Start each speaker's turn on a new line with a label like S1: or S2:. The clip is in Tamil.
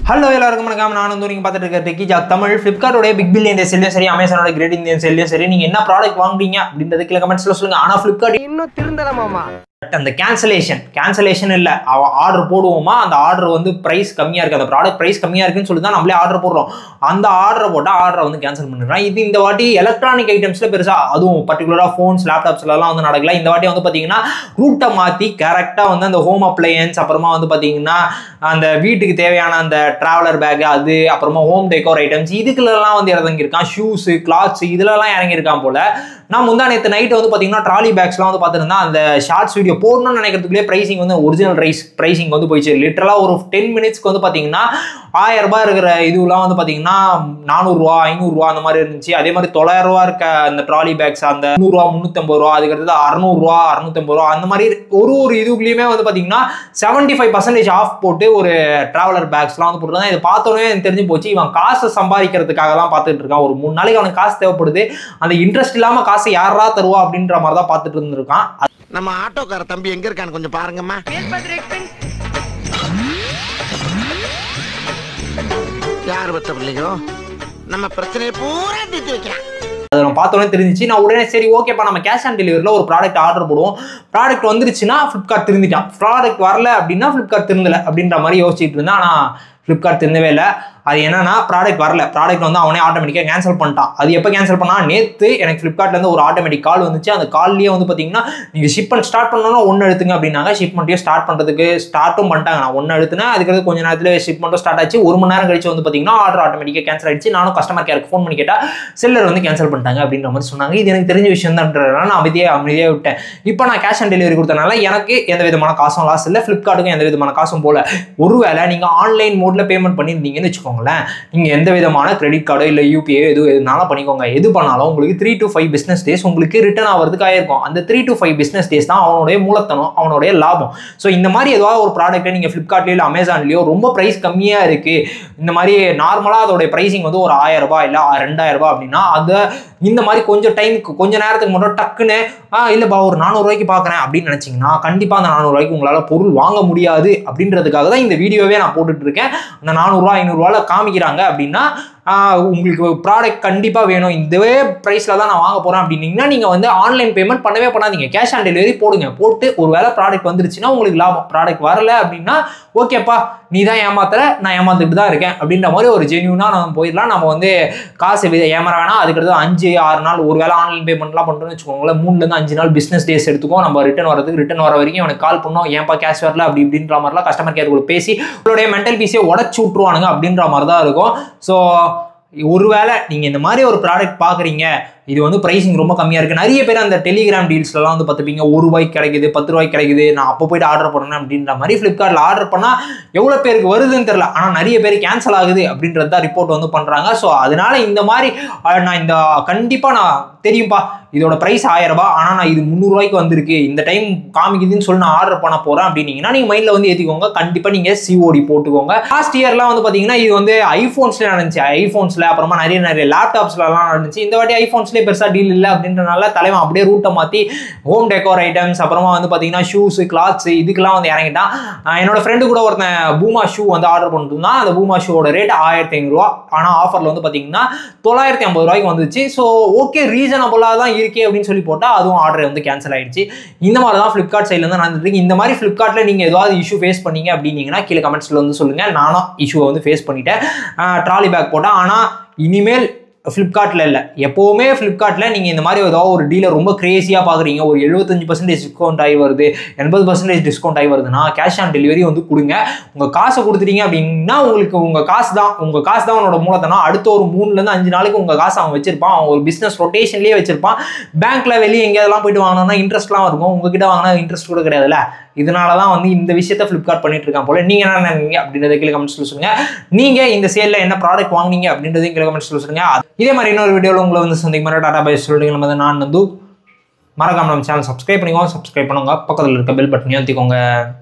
S1: ஹலோ எல்லாருக்கும் வணக்கம் நான் வந்து நீங்கள் பார்த்துட்டு இருக்க டெக்கி ஜாக் தமிழ் ஃப்ளிப்கார்ட்டோட பிக் பில்லியன் டேஸ்லையும் சரி அமேசானோட கிரேட் இந்தியன் செல்லையும் சரி நீங்கள் என்ன ப்ராடக்ட் வாங்குறீங்க அப்படின்றது கீழே கமெண்ட்ஸில் சொல்லுங்கள் ஆனால் ஃப்ளிப்கார்ட்
S2: இன்னும் திருந்தல மாமா
S1: அந்த கேன்சலேஷன் கேன்சலேஷன் இல்லை அவ ஆர்டர் போடுவோமா அந்த ஆர்டர் வந்து ப்ரைஸ் கம்மியாக இருக்குது அந்த ப்ராடக்ட் ப்ரைஸ் கம்மியாக இருக்குன்னு சொல்லி தான் நம்மளே ஆர்டர் போடுறோம் அந்த ஆர்டரை போட்டால் ஆர்டரை வந்து கேன்சல் பண்ணிடுறோம் இது இந்த வாட்டி எலக்ட்ரானிக் ஐட்டம்ஸில் பெருசாக அதுவும் பர்டிகுலராக ஃபோன்ஸ் லேப்டாப்ஸ்லாம் வந்து நடக்கல இந்த வாட்டி வந்து பார்த்தீங்கன்னா ரூட்டை மாற்றி கரெக்டாக வந்து அந்த ஹோம் அப்ளையன்ஸ் அப்புறமா வந்து பார்த்தீங்கன்னா அந்த வீட்டுக்கு தேவையான அந்த ட்ராவலர் பேக் அது அப்புறமா ஹோம் டெக்கோர் ஐட்டம்ஸ் இதுக்குள்ளெல்லாம் வந்து இறங்கியிருக்கான் ஷூஸு கிளாத்ஸ் இதுலலாம் இறங்கியிருக்கான் போல நான் முந்தா நேற்று நைட்டு வந்து பார்த்தீங்கன்னா ட்ராலி பேக்ஸ்லாம் வந்து பார்த்துருந்தேன் அந்த ஷார்ட்ஸ் வீடியோ போடணும்னு நினைக்கிறதுக்குள்ளே ப்ரைசிங் வந்து ஒரிஜினல் ரைஸ் ப்ரைசிங் வந்து போயிடுச்சு லிட்டரலாக ஒரு டென் மினிட்ஸ்க்கு வந்து பார்த்தீங்கன்னா ஆயிரம் ரூபாய் இருக்கிற இதுலாம் வந்து பார்த்தீங்கன்னா நானூறுரூவா ஐநூறுரூவா அந்த மாதிரி இருந்துச்சு அதே மாதிரி தொள்ளாயிரம் ரூபா இருக்க அந்த ட்ராலி பேக்ஸ் அந்த நூறுரூவா முந்நூற்றம்பது ரூபா அதுக்கடுத்து அறநூறுவா அறுநூத்தம்பது ரூபா அந்த மாதிரி ஒரு ஒரு இதுக்குள்ளேயுமே வந்து பார்த்தீங்கன்னா செவன்ட்டி ஃபைவ் பர்சன்டேஜ் ஆஃப் போட்டு ஒரு ட்ராவலர் பேக்ஸ்லாம் வந்து போட்டுருந்தாங்க இதை பார்த்தோன்னே எனக்கு தெரிஞ்சு போச்சு இவன் காசை சம்பாதிக்கிறதுக்காகலாம் பார்த்துட்டு இருக்கான் ஒரு மூணு நாளைக்கு அவனுக்கு காசு தேவைப்படுது அந்த இன்ட்ரெஸ்ட் இல்லாமல் காசை யாரா தருவா அப்படின்ற மாதிரி தான் பார்த்துட்டு இருந்திருக்கான்
S2: நம்ம ஆட்டோக்கார தம்பி எங்க இருக்கான்னு கொஞ்சம் பாருங்கம்மா யார் பத்த பிள்ளையோ நம்ம பிரச்சனையை பூரா தீர்த்து வைக்கிறான்
S1: அதை நான் பார்த்தோன்னே தெரிஞ்சிச்சு நான் உடனே சரி ஓகேப்பா நம்ம கேஷ் ஆன் டெலிவரியில் ஒரு ப்ராடக்ட் ஆர்டர் போடுவோம் ப்ராடக்ட் வந்துருச்சுன்னா ஃப்ளிப்கார்ட் திருந்திட்டான் ப்ராடக்ட் வரல அப்படின்னா ஃப்ளிப்கார்ட் திருந்தலை அப்படின்ற மாதிரி யோசிச்சுட்டு இருந்தேன் ஆனால் ஃப்ளிப்கார்ட் திருந்தவே இல்லை அது என்னன்னா ப்ராடக்ட் வரல ப்ராடக்ட் வந்து அவனே ஆட்டோமேட்டிக்காக கேன்சல் பண்ணிட்டான் அது எப்போ கேன்சல் பண்ணா நேற்று எனக்கு ஃப்ளிப்கார்ட்லேருந்து ஒரு ஆட்டோமேட்டிக் கால் வந்துச்சு அந்த கால்லேயே வந்து பார்த்தீங்கன்னா நீங்கள் ஷிப்மெண்ட் ஸ்டார்ட் பண்ணணும்னா ஒன்று எடுத்துங்க அப்படின்னாங்க ஷிப்மெண்ட்டையும் ஸ்டார்ட் பண்ணுறதுக்கு ஸ்டார்ட்டும் பண்ணிட்டாங்க நான் ஒன்று எடுத்துனேன் அதுக்கடுத்து கொஞ்ச நேரத்தில் ஷிப்மெண்ட்டும் ஸ்டார்ட் ஆச்சு ஒரு மணி நேரம் கழிச்சு வந்து பார்த்தீங்கன்னா ஆர்டர் ஆட்டோமேட்டிக்காக கேன்சல் ஆயிடுச்சு நானும் கஸ்டமர் கேருக்கு ஃபோன் பண்ணி கேட்டால் செல்லர் வந்து கேன்சல் பண்ணிட்டாங்க அப்படின்ற மாதிரி சொன்னாங்க இது எனக்கு தெரிஞ்ச விஷயம் தான்றதுனால நான் அமைதியாக அமைதியாக விட்டேன் இப்போ நான் கேஷ் ஆன் டெலிவரி கொடுத்தனால எனக்கு எந்த விதமான காசும் லாஸ் இல்லை ஃப்ளிப்கார்ட்டுக்கும் எந்த விதமான காசும் போல ஒருவேளை நீங்கள் ஆன்லைன் மோடில் பேமெண்ட் பண்ணியிருந்தீங்கன்னு வச்சுக்கோங்களேன் நீங்கள் எந்த விதமான கிரெடிட் கார்டோ இல்லை யூபிஐ எது எதுனாலும் பண்ணிக்கோங்க எது பண்ணாலும் உங்களுக்கு three to five business days உங்களுக்கு ரிட்டர்ன் ஆகிறதுக்கு ஆயிருக்கும் அந்த three to five business days தான் அவனுடைய மூலத்தனம் அவனுடைய லாபம் ஸோ இந்த மாதிரி ஏதாவது ஒரு ப்ராடக்ட்டை நீங்கள் ஃப்ளிப்கார்ட்லேயோ இல்லை அமேசான்லேயோ ரொம்ப ப்ரைஸ் கம்மியாக இருக்குது இந்த மாதிரி நார்மலாக அதோடைய ப்ரைசிங் வந்து ஒரு ஆயிரம் ரூபாய் இல்லை ரெண்டாயிரம் ரூபாய் அப்படின்னா அதை இந்த மாதிரி கொஞ்சம் டைமுக்கு கொஞ்ச நேரத்துக்கு மட்டும் டக்குன்னு ஆ இல்லைப்பா ஒரு நானூறுரூவாய்க்கு பார்க்குறேன் அப்படின்னு நினச்சிங்கன்னா கண்டிப்பாக அந்த நானூறுரூவாய்க்கு உங்களால் பொருள் வாங்க முடியாது அப்படின்றதுக்காக தான் இந்த வீடியோவே நான் போட்டுட்டு இருக்கேன் அந்த நானூறுரூவா ஐநூறுரூவாவில் காமிக்கிறாங்க அப்படின்னா ஆஹ் உங்களுக்கு ப்ராடக்ட் கண்டிப்பாக வேணும் இதே ப்ரைஸில் தான் நான் வாங்க போகிறேன் அப்படின்னீங்கன்னா நீங்கள் வந்து ஆன்லைன் பேமெண்ட் பண்ணவே பண்ணாதீங்க கேஷ் ஆன் டெலிவரி போடுங்க போட்டு ஒரு வேளை ப்ராடக்ட் வந்துருச்சுன்னா உங்களுக்கு லாபம் ப்ராடக்ட் வரல அப்படின்னா ஓகேப்பா நீ தான் ஏமாத்துற நான் ஏமாத்துட்டு தான் இருக்கேன் அப்படின்ற மாதிரி ஒரு ஜென்யூனாக நம்ம போயிடலாம் நம்ம வந்து காசு வி- ஏமாற வேணாம் அதுக்கடுத்து அஞ்சு ஆறு நாள் ஒரு வேளை ஆன்லைன் பேமெண்ட்லாம் பண்ணுறோம்னு வச்சுக்கோங்களேன் மூணுலேருந்து அஞ்சு நாள் பிஸ்னஸ் டேஸ் எடுத்துக்கோ நம்ம ரிட்டன் வரதுக்கு ரிட்டன் வர வரைக்கும் எனக்கு கால் பண்ணோம் ஏன்பா கேஷ் வரல அப்படி இப்படின்ற மாதிரிலாம் கஸ்டமர் கேர் கூட பேசி உங்களுடைய மென்டல் பீஸை உடச்சு விட்ருவானுங்க அப்படின்ற மாதிரி தான் இருக்கும் ஸோ ஒருவேளை நீங்கள் இந்த மாதிரி ஒரு ப்ராடக்ட் பார்க்குறீங்க இது வந்து ப்ரைசிங் ரொம்ப கம்மியாக இருக்குது நிறைய பேர் அந்த டெலிகிராம் டீல்ஸ்லலாம் வந்து பார்த்துப்பீங்க ஒரு ரூபாய்க்கு கிடைக்குது பத்து ரூபாய்க்கு கிடைக்குது நான் அப்போ போயிட்டு ஆர்டர் பண்ணேன் அப்படின்ற மாதிரி ஃப்ளிப்கார்ட்டில் ஆர்டர் பண்ணால் எவ்வளோ பேருக்கு வருதுன்னு தெரில ஆனால் நிறைய பேர் கேன்சல் ஆகுது அப்படின்றது தான் ரிப்போர்ட் வந்து பண்ணுறாங்க ஸோ அதனால இந்த மாதிரி அஹ், நான் இந்த கண்டிப்பாக நான் தெரியும்பா இதோட ப்ரைஸ் ஆயிரம் ரூபாய் ஆனால் நான் இது முந்நூறுரூவாய்க்கு வந்திருக்கு இந்த டைம் காமிக்குதுன்னு சொல்லி நான் ஆர்டர் பண்ண போகிறேன் அப்படின்னீங்கன்னா நீங்கள் மைண்டில் வந்து ஏற்றிக்கோங்க கண்டிப்பாக நீங்கள் சிஓடி போட்டுக்கோங்க லாஸ்ட் இயர்லாம் வந்து பார்த்தீங்கன்னா இது வந்து ஐஃபோன்ஸ்லேயே நடந்துச்சு ஐஃபோன்ஸில் அப்புறமா நிறைய நிறைய லேப்டாப்ஸ்லலாம் நடந்துச்சு இந்த வாட்டி ஐஃபோன்ஸ்லேயே பெருசாக டீல் இல்லை அப்படின்றனால தலைவன் அப்படியே ரூட்டை மாற்றி ஹோம் டெக்கோர் ஐட்டம்ஸ் அப்புறமா வந்து பார்த்தீங்கன்னா ஷூஸு கிளாத்ஸ் இதுக்கெல்லாம் வந்து இறங்கிட்டான் ஆஹ் என்னோட ஃப்ரெண்டு கூட ஒருத்தன் பூமா ஷூ வந்து ஆர்டர் பண்ணிருந்தான் அந்த பூமா ஷூவோட ரேட் ஆயிரத்தி ஐநூறுரூவா ஆனால் ஆஃபரில் வந்து பார்த்தீங்கன்னா தொள்ளாயிரத்தி ஐம்பது ரூபாய்க்கு வந்துச்சு ஸோ ஓகே ரீசனபுளாக தான் இருக்கே அப்படின்னு சொல்லி போட்டால் அதுவும் ஆர்டர் வந்து கேன்சல் ஆயிடுச்சு இந்த மாதிரி தான் ஃப்ளிப்கார்ட் சைட்லேருந்து நடந்துட்டு இருக்கு இந்த மாதிரி ஃப்ளிப்கார்ட்டில் நீங்கள் ஏதாவது இஷ்யூ ஃபேஸ் பண்ணீங்க அப்படின்னீங்கன்னா கீழே கமெண்ட்ஸில் வந்து சொல்லுங்கள் நானும் இஷ்யூவை வந்து ஃபேஸ் பண்ணிட்டேன் ட்ராலி பேக் போட்டேன் ஆனால் இனிமேல் ஃப்ளிப்கார்ட்டில் இல்லை எப்போவுமே ஃப்ளிப்கார்ட்டில் நீங்கள் இந்த மாதிரி ஏதாவது ஒரு டீலர் ரொம்ப க்ரேஸியாக பார்க்குறீங்க ஒரு எழுபத்தஞ்சு பர்சன்டேஜ் டிஸ்கவுண்ட் ஆகி வருது எண்பது பர்சன்டேஜ் டிஸ்கவுண்ட் ஆகி வருதுன்னா கேஷ் ஆன் டெலிவரி வந்து கொடுங்க உங்கள் காசை கொடுத்துட்டீங்க அப்படின்னா உங்களுக்கு உங்கள் காசு தான் உங்கள் காசு தான் அவனோட மூலத்தனம் அடுத்த ஒரு மூணுலேருந்து அஞ்சு நாளைக்கு உங்கள் காசு அவன் வச்சிருப்பான் அவன் ஒரு பிஸ்னஸ் ரொட்டேஷன்லேயே வச்சிருப்பான் பேங்க்ல வெளியே எங்கேயெல்லாம் போயிட்டு வாங்கினோம்னா இன்ட்ரெஸ்ட்லாம் இருக்கும் உங்ககிட்ட வாங்கினா இன்ட்ரெஸ்ட் கூட கிடையாதுல்ல இதனால தான் வந்து இந்த விஷயத்த ஃப்ளிப்கார்ட் பண்ணிட்டு இருக்கான் போல நீங்க என்ன நினைக்கிறீங்க அப்படின்றத கீழே கமெண்ட்ஸ்ல சொல்லுங்க நீங்க இந்த சேல்ல என்ன ப்ராடக்ட் வாங்குனீங்க அப்படின்றதையும் கீழே கமெண்ட்ஸ்ல சொல்லுங்க இதே மாதிரி இன்னொரு வீடியோவில் உங்களை வந்து சந்திக்கும் மாதிரி டாடா பை சொல்லிட்டு நம்ம நான் வந்து மறக்காம நம்ம சேனல் சப்ஸ்கிரைப் பண்ணிக்கோங்க சப்ஸ்கிரைப் பண்ணுங்க பக்கத்தில் இருக்க பெல் பட்டனையும் அழுத்திக்கோங்க